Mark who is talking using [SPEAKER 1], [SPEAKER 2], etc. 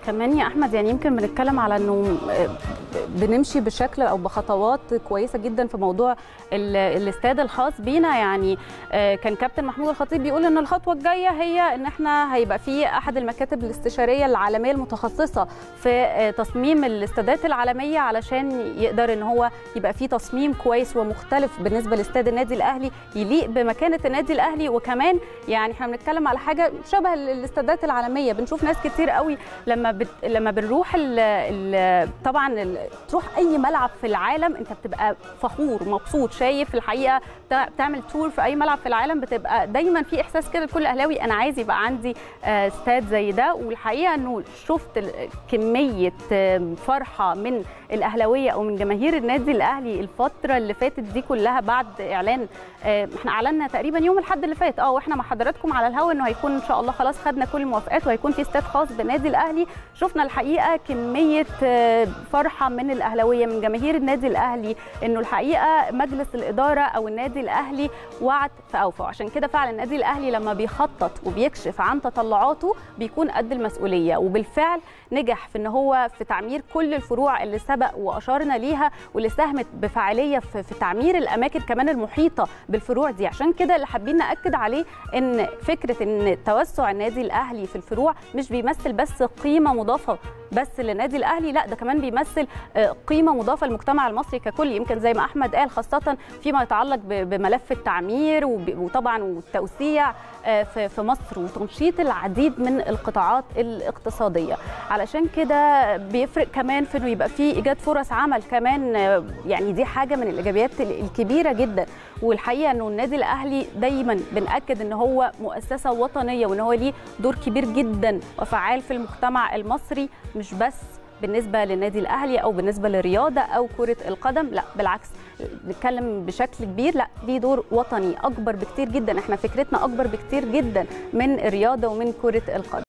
[SPEAKER 1] كمان يا احمد يعني يمكن بنتكلم على انه بنمشي بشكل او بخطوات كويسه جدا في موضوع الاستاد الخاص بينا يعني كان كابتن محمود الخطيب بيقول ان الخطوه الجايه هي ان احنا هيبقى في احد المكاتب الاستشاريه العالميه المتخصصه في تصميم الاستادات العالميه علشان يقدر ان هو يبقى في تصميم كويس ومختلف بالنسبه لاستاد النادي الاهلي يليق بمكانه النادي الاهلي وكمان يعني احنا بنتكلم على حاجه شبه الاستادات العالميه بنشوف ناس كتير قوي لما بت... لما بنروح ال... ال... طبعا ال... تروح اي ملعب في العالم انت بتبقى فخور مبسوط شايف الحقيقه بتعمل تور في اي ملعب في العالم بتبقى دايما في احساس كده لكل اهلاوي انا عايز يبقى عندي استاد زي ده والحقيقه انه شفت كميه فرحه من الاهلاويه او من جماهير النادي الاهلي الفتره اللي فاتت دي كلها بعد اعلان احنا اعلنا تقريبا يوم الاحد اللي فات اه واحنا مع حضراتكم على الهوا انه هيكون ان شاء الله خلاص خدنا كل الموافقات وهيكون في استاد خاص بالنادي الاهلي شفنا الحقيقه كميه فرحه من الاهلاويه من جماهير النادي الاهلي انه الحقيقه مجلس الاداره او النادي الاهلي وعد فاوفى عشان كده فعلا النادي الاهلي لما بيخطط وبيكشف عن تطلعاته بيكون قد المسؤوليه وبالفعل نجح في ان هو في تعمير كل الفروع اللي سبق واشارنا ليها واللي ساهمت بفاعليه في, في تعمير الاماكن كمان المحيطه بالفروع دي عشان كده اللي حابين ناكد عليه ان فكره ان توسع النادي الاهلي في الفروع مش بيمثل بس قيمه مضافه بس للنادي الاهلي لا ده كمان بيمثل قيمه مضافه للمجتمع المصري ككل يمكن زي ما احمد قال خاصه فيما يتعلق بملف التعمير وطبعا والتوسيع في مصر وتنشيط العديد من القطاعات الاقتصاديه علشان كده بيفرق كمان في انه يبقى في ايجاد فرص عمل كمان يعني دي حاجه من الايجابيات الكبيره جدا والحقيقه انه النادي الاهلي دايما بناكد ان هو مؤسسه وطنيه وان هو ليه دور كبير جدا وفعال في المجتمع المصري مش بس بالنسبه للنادي الاهلي او بالنسبه للرياضه او كره القدم لا بالعكس نتكلم بشكل كبير لا دي دور وطني اكبر بكتير جدا احنا فكرتنا اكبر بكتير جدا من الرياضه ومن كره القدم